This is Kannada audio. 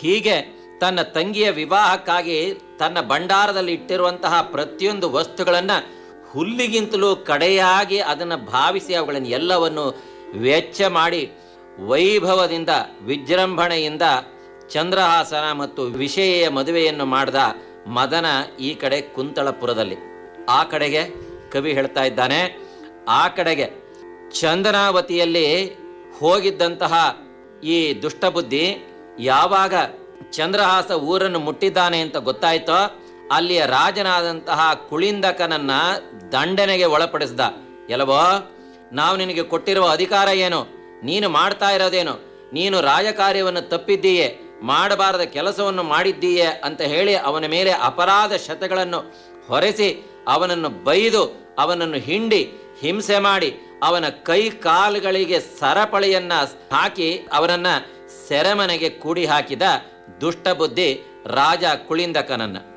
ಹೀಗೆ ತನ್ನ ತಂಗಿಯ ವಿವಾಹಕ್ಕಾಗಿ ತನ್ನ ಭಂಡಾರದಲ್ಲಿ ಇಟ್ಟಿರುವಂತಹ ಪ್ರತಿಯೊಂದು ವಸ್ತುಗಳನ್ನ ಹುಲ್ಲಿಗಿಂತಲೂ ಕಡೆಯಾಗಿ ಅದನ್ನು ಭಾವಿಸಿ ಅವುಗಳನ್ನು ಎಲ್ಲವನ್ನು ವೆಚ್ಚ ಮಾಡಿ ವೈಭವದಿಂದ ವಿಜೃಂಭಣೆಯಿಂದ ಚಂದ್ರಹಾಸನ ಮತ್ತು ವಿಷಯ ಮದುವೆಯನ್ನು ಮಾಡಿದ ಮದನ ಈ ಕಡೆ ಕುಂತಳಪುರದಲ್ಲಿ ಆ ಕಡೆಗೆ ಕವಿ ಹೇಳ್ತಾ ಇದ್ದಾನೆ ಆ ಕಡೆಗೆ ಚಂದನಾವತಿಯಲ್ಲಿ ಹೋಗಿದ್ದಂತಹ ಈ ದುಷ್ಟಬುದ್ಧಿ ಯಾವಾಗ ಚಂದ್ರಹಾಸ ಊರನ್ನು ಮುಟ್ಟಿದ್ದಾನೆ ಅಂತ ಗೊತ್ತಾಯ್ತೋ ಅಲ್ಲಿಯ ರಾಜನಾದಂತಹ ಕುಳಿಂದಕನನ್ನ ದಂಡನೆಗೆ ಒಳಪಡಿಸ್ದ ಎಲ್ಲವೋ ನಾವು ನಿನಗೆ ಕೊಟ್ಟಿರುವ ಅಧಿಕಾರ ಏನು ನೀನು ಮಾಡ್ತಾ ಇರೋದೇನು ನೀನು ರಾಜಕಾರ್ಯವನ್ನು ತಪ್ಪಿದ್ದೀಯೇ ಮಾಡಬಾರದ ಕೆಲಸವನ್ನು ಮಾಡಿದ್ದೀಯೇ ಅಂತ ಹೇಳಿ ಅವನ ಮೇಲೆ ಅಪರಾಧ ಶತಗಳನ್ನು ಹೊರೆಸಿ ಅವನನ್ನು ಬೈದು ಅವನನ್ನು ಹಿಂಡಿ ಹಿಂಸೆ ಮಾಡಿ ಅವನ ಕೈ ಕಾಲುಗಳಿಗೆ ಸರಪಳಿಯನ್ನ ಹಾಕಿ ಅವನನ್ನ ಸೆರೆಮನೆಗೆ ಕೂಡಿ ಹಾಕಿದ ದುಷ್ಟಬುದ್ಧಿ ರಾಜ ಕುಳಿಂದಕನನ್ನ